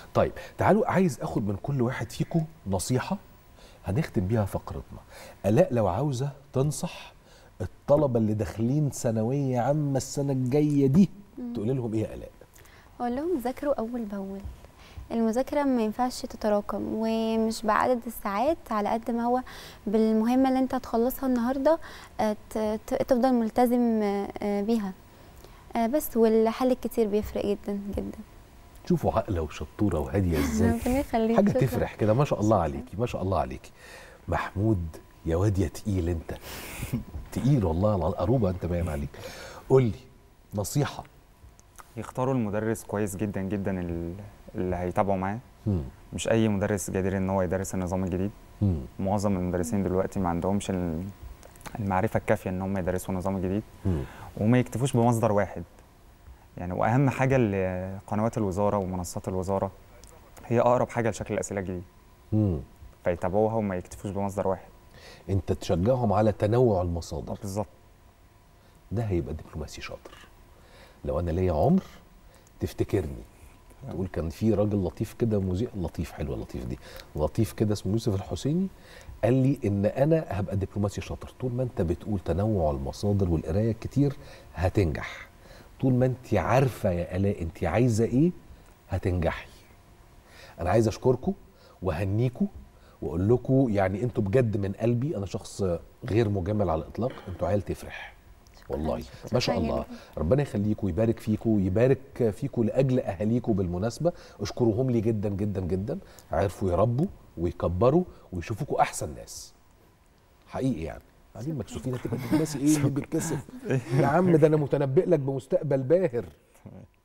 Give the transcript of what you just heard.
طيب تعالوا عايز اخد من كل واحد فيكم نصيحه هنختم بيها فقرتنا الاء لو عاوزه تنصح الطلبه اللي داخلين ثانويه عامه السنه الجايه دي تقول لهم ايه يا الاء اقول لهم ذاكروا اول باول المذاكره ما ينفعش تتراكم ومش بعدد الساعات على قد ما هو بالمهمه اللي انت هتخلصها النهارده آه، ت- ت- تفضل ملتزم آه، آه، بيها آه، بس والحل الكتير بيفرق جدا جدا شوفوا عاقله وشطوره وهاديه ازاي ربنا يخليك حاجه شكراً. تفرح كده ما شاء الله عليكي ما شاء الله عليكي محمود يا واد يا تقيل انت تقيل والله على القروبه انت باين عليك قول لي نصيحه يختاروا المدرس كويس جدا جدا ال- اللي هيتابعوا معاه مم. مش اي مدرس جدير ان هو يدرس النظام الجديد مم. معظم المدرسين دلوقتي ما عندهمش ال- المعرفه الكافيه ان هم يدرسوا النظام الجديد مم. وما يكتفوش بمصدر واحد يعني واهم حاجه ل- قنوات الوزاره ومنصات الوزاره هي اقرب حاجه لشكل الاسئله الجديد مم. فيتابعوها وما يكتفوش بمصدر واحد انت تشجعهم على تنوع المصادر بالظبط ده هيبقى دبلوماسي شاطر لو انا ليا عمر تفتكرني تقول كان في راجل لطيف كده مذيع لطيف حلوه لطيف دي لطيف كده اسمه يوسف الحسيني قال لي ان انا هبقى دبلوماسي شاطر طول ما انت بتقول تنوع المصادر والقرايه كتير هتنجح طول ما انت عارفه يا الاء انت عايزه ايه هتنجحي انا عايز اشكركم وهنيكم واقول لكم يعني انتوا بجد من قلبي انا شخص غير مجامل على الاطلاق انتوا عيال تفرح والله ما شاء شكراً الله جداً. ربنا يخليكم ويبارك فيكم ويبارك فيكم لاجل اهاليكم بالمناسبه اشكرهم لي جدا جدا جدا عرفوا يربوا ويكبروا ويشوفوكم احسن ناس حقيقي يعني قاعدين مكسوفين هتبقى دبلوماسي ايه اللي بيتكسف يا عم ده انا متنبئ لك بمستقبل باهر